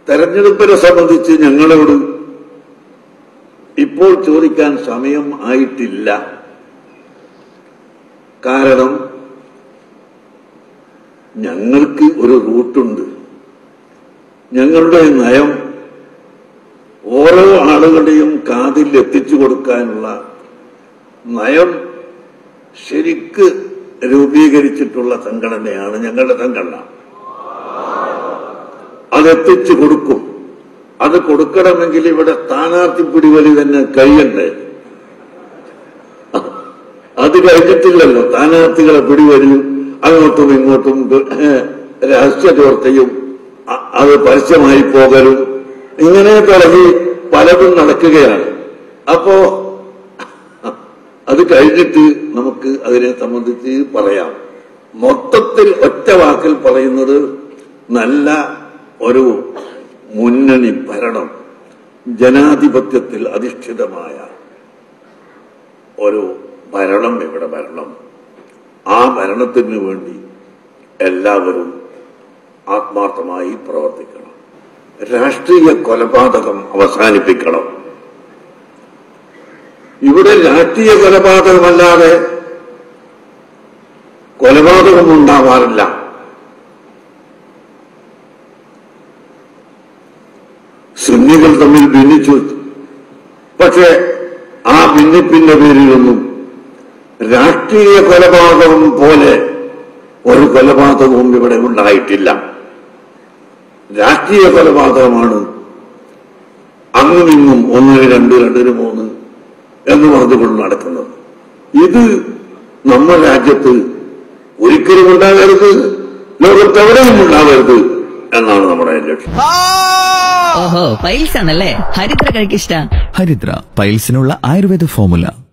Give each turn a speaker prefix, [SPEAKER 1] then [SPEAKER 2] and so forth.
[SPEAKER 1] തെരഞ്ഞെടുപ്പിനെ സംബന്ധിച്ച് ഞങ്ങളോട് ഇപ്പോൾ ചോദിക്കാൻ സമയം ആയിട്ടില്ല കാരണം ഞങ്ങൾക്ക് ഒരു റൂട്ടുണ്ട് ഞങ്ങളുടെ നയം ഓരോ ആളുകളുടെയും കാതിൽ എത്തിച്ചു കൊടുക്കാനുള്ള നയം ശരിക്ക് രൂപീകരിച്ചിട്ടുള്ള സംഘടനയാണ് ഞങ്ങളുടെ സംഘടന അതെത്തിച്ചു കൊടുക്കും അത് കൊടുക്കണമെങ്കിൽ ഇവിടെ സ്ഥാനാർത്ഥി പിടിവലി തന്നെ കഴിയണ്ടേ അത് കഴിഞ്ഞിട്ടില്ലല്ലോ സ്ഥാനാർത്ഥികളെ പിടിവലിയും അങ്ങോട്ടും ഇങ്ങോട്ടും ഏഹ്, രഹസ്യ ചോർച്ചയും അ- അത് പരസ്യമായി പോകലും ഇങ്ങനെ തുടങ്ങി പലതും നടക്കുകയാണ് അപ്പോ അത് കഴിഞ്ഞിട്ട് നമുക്ക് അതിനെ സംബന്ധിച്ച് പറയാം മൊത്തത്തിൽ ഒറ്റ വാക്കിൽ പറയുന്നത് നല്ല ഒരു മുന്നണി ഭരണം ജനാധിപത്യത്തിൽ അധിഷ്ഠിതമായ ഒരു ഭരണം ഇവിടെ ഭരണം ആ ഭരണത്തിന് വേണ്ടി എല്ലാവരും ആത്മാർത്ഥമായി പ്രവർത്തിക്കണം രാഷ്ട്രീയ കൊലപാതകം അവസാനിപ്പിക്കണം ഇവിടെ രാഷ്ട്രീയ കൊലപാതകമല്ലാതെ കൊലപാതകം ഉണ്ടാവാറില്ല സുന്നികൾ തമ്മിൽ ഭിന്നിച്ചു പക്ഷേ ആ ഭിന്നിപ്പിന്റെ പേരിലൊന്നും രാഷ്ട്രീയ കൊലപാതകം പോലെ ഒരു കൊലപാതകവും ഇവിടെ ഉണ്ടായിട്ടില്ല രാഷ്ട്രീയ കൊലപാതകമാണ് അങ്ങും ഇങ്ങും ഒന്നിന് രണ്ട് രണ്ടിന് മൂന്ന് എന്ന് പറഞ്ഞുകൊണ്ട് നടക്കുന്നത് ഇത് നമ്മുടെ രാജ്യത്ത് ഒരിക്കലും ഉണ്ടാകരുത് ലോകത്തെവിടെയും ഉണ്ടാകരുത് എന്നാണ് നമ്മുടെ ലക്ഷ്യം
[SPEAKER 2] ഓഹോ പൈൽസ് ആണല്ലേ ഹരിദ്ര കഴിക്കിഷ്ട
[SPEAKER 3] ഹരിദ്ര പൈൽസിനുള്ള ആയുർവേദ ഫോമുല